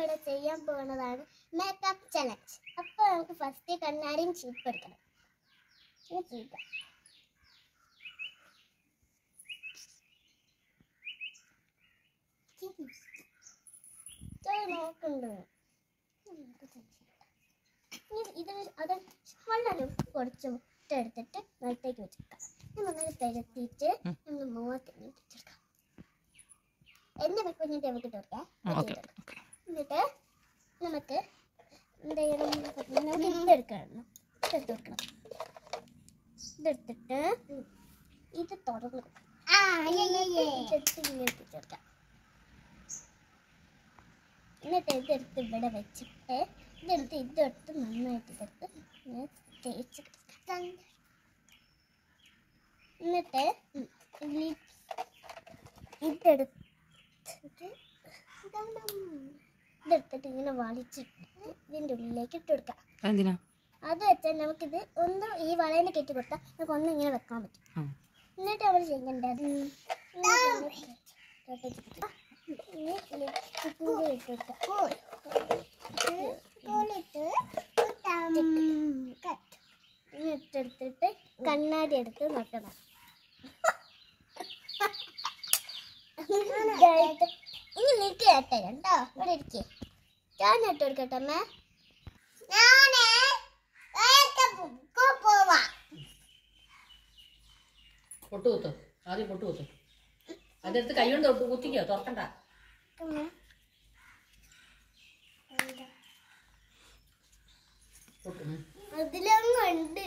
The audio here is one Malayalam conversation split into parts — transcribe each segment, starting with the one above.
നമ്മളിവിടെ ചെയ്യാൻ പോകുന്നതാണ് മേക്കപ്പ് ചലഞ്ച് അപ്പോൾ നമുക്ക് ഫസ്റ്റ് കണ്ണാടിയും ചീപ്പ് എടുക്കണം ഇത് ചീപ്പ് നോക്കണ്ടോ ഇത് അത് വളരെ കുറച്ച് മുട്ട എടുത്തിട്ട് നിലത്തേക്ക് വെച്ചെടുക്കാം ഇത് നന്നായി പെരത്തിയിട്ട് നമ്മൾ മുഖത്ത് വെച്ചെടുക്കാം എന്റെ കുഞ്ഞിന്റെ നമുക്ക് ഇട്ട് കൊടുക്കാം ഓക്കെ ഓക്കെ എന്നിട്ട് നമുക്ക് എന്ത് ചെയ്യണം എന്ന് പറഞ്ഞാൽ നമുക്ക് ഇതെടുക്കണം ഇതെടുത്ത് വെക്കണം ഇതെടുത്തിട്ട് ഇത് തുറന്നു ഇതെടുത്ത് ഇങ്ങനെ എത്തിച്ചെടുക്കാം എന്നിട്ട് ഇതെടുത്ത് ഇവിടെ വെച്ചിട്ട് ഇതെടുത്ത് ഇതെടുത്ത് നന്നായിട്ട് ഇതെടുത്ത് ഇങ്ങനെ തേച്ച് കൊടുക്കാം. എന്നിട്ട് ലിപ്സ് ഇതെടുത്തിട്ട് ഇതെടുത്തിട്ട് ഇങ്ങനെ വലിച്ചിട്ട് ഇതിൻ്റെ ഉള്ളിലേക്ക് ഇട്ട് കൊടുക്കാം എന്തിനാ അത് വെച്ചാൽ നമുക്കിത് ഒന്ന് ഈ വളയിൽ കെട്ടി കൊടുത്താൽ നമുക്ക് ഒന്ന് ഇങ്ങനെ വെക്കാൻ പറ്റും ആ എന്നിട്ട് നമ്മൾ ചെയ്യേണ്ടത് ഇട്ടെടുത്തിട്ട് കണ്ണാടി എടുത്ത് നോക്കണം ഇനി നീക്ക് കേട്ടെ കണ്ടോ ഇവിടെ ഇരിക്കേ ഞാൻ ഇട്ട് കൊടുക്കട്ടെ അമ്മേ പോവാ പൊട്ട് കുത്തു ആദ്യം പൊട്ട് കുത്തു അതെടുത്ത് കൈ കൊണ്ട് തൊട്ട് കുത്തിക്കോ തുറക്കണ്ട പൊട്ട് ഉം. അതിലങ്ങ് ഉണ്ട്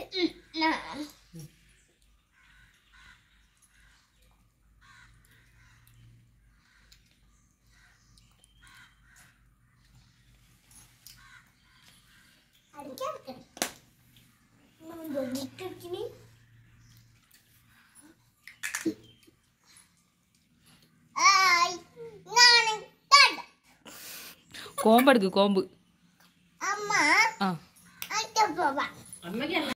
കോമ്പ് എടുക്ക് കോമ്പ് അമ്മ ആ അച്ഛൻ പോവാ അമ്മയ്ക്ക്